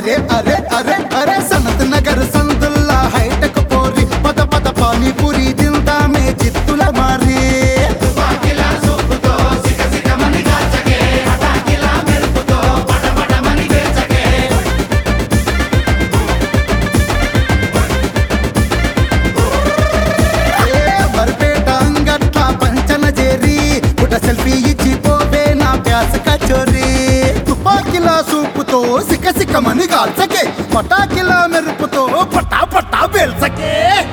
అరే అరే అరే అరే సనత్ నగర్ సందుల్లా హైటెక్ పోరి పద పద పానీపూరి తిందామే చిత్తుల మారి ఏ బర్పేట అంగట్ల పంచన చేరి పుట సెల్ఫీ ఇచ్చి పోవే నా ప్యాస కచోరి తుపాకిలా సూపుతో సిక్క సిక్కమని కాల్చకే పటాకిలా మెరుపుతో పటా పటా పేల్చకే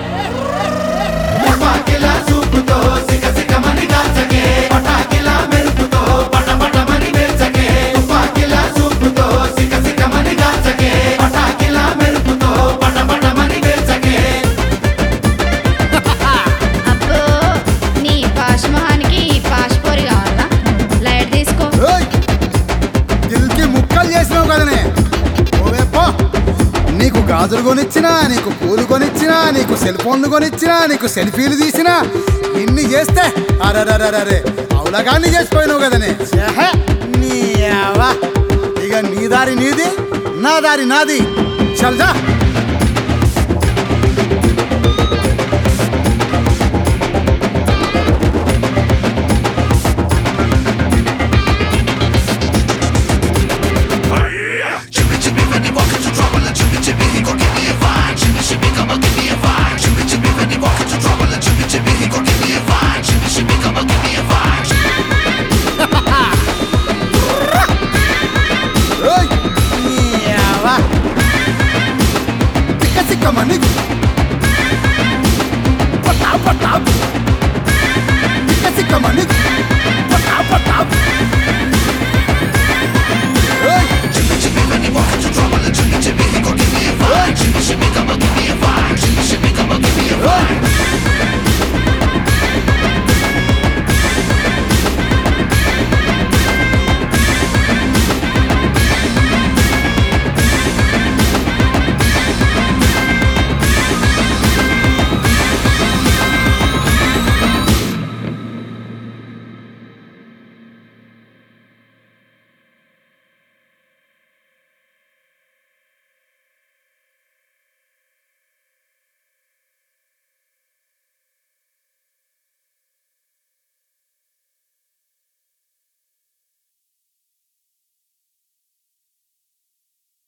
తుపాకిలా చూపుతో సిక సికమని కాల్చకే పటాకిలా మెరుపుతో పటపటమని పేల్చకే తుపాకిలా చూపుతో సిక సికమని కాల్చకే పటాకిలా మెరుపుతో పటపటమని పేల్చకే అబ్బో నీ పాష్ మొహానికి ఈ పాష్ పోరి కావాలా లైట్ తీసుకో ఏయ్! దిల్కి ముక్కలు చేసినావు కదనే ఓవే పో నీకు గాజులు కొనిచ్చినా నీకు పూలు కొనిచ్చినా నీకు సెల్ ఫోన్లు కొనిచ్చినా నీకు సెల్ఫీలు తీసినా ఇన్ని చేస్తే అరే అవులగాన్ని చేసిపోయినావు కదనే ఛే, నీ అవ్వ. ఇక నీ దారి నీది నా దారి నాది చల్దా